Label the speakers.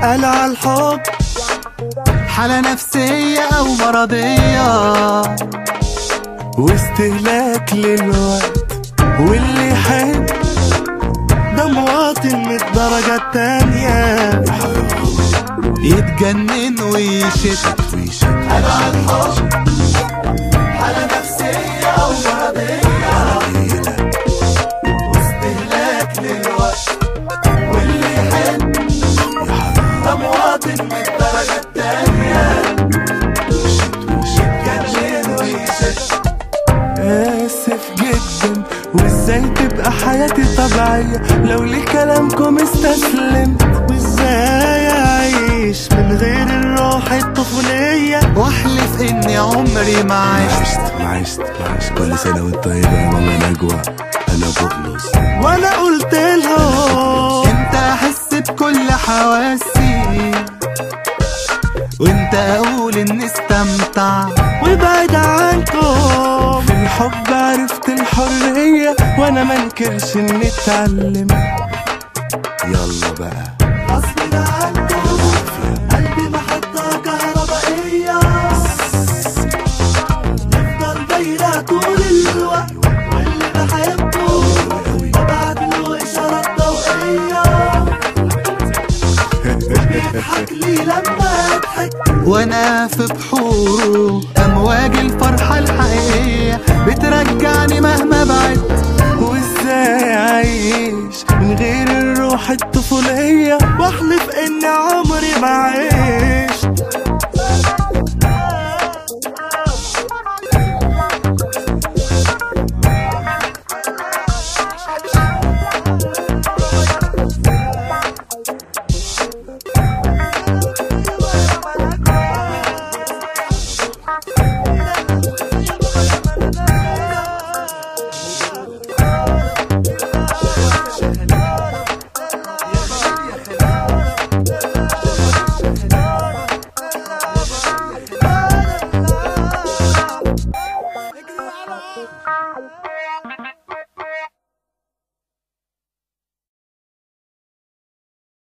Speaker 1: قال على الحب
Speaker 2: حالة نفسية أو مرضية
Speaker 1: واستهلاك للوقت واللي يحب ده مواطن من الدرجة التانية
Speaker 2: يتجنن ويشت
Speaker 1: قال على الحب حالة نفسية أو مرضية واستهلاك للوقت واللي يحب ده مواطن من الدرجة التانية يتجنن ويشت آسف جدا وازاي تبقى حياتي طبيعية لو لكلامكم استسلمت وازاي اعيش من غير الروح الطفولية
Speaker 2: واحلف إني عمري ما عشت
Speaker 3: عشت ما عشت ما عشت كل سنة وانت طيبة يا ماما نجوى أنا بقلص
Speaker 1: وانا قلت لهم
Speaker 2: انت احس بكل حواسي وانت اقول اني استمتع
Speaker 1: وبعد عنكم في الحب عرفت الحرية وانا منكرش اني اتعلم
Speaker 3: يلا بقى
Speaker 1: غصب عنكم قلبي محطة كهربائية يفضل دايرة طول الوقت واللي بحبه ببعت له إشارات ضوئية بيضحك لي لما أضحك
Speaker 2: وانا في بحوره امواج الفرحة الحقيقية بترجعني مهما بعدت
Speaker 1: وازاي اعيش من غير الروح الطفولية واحلف ان عمري ما عشت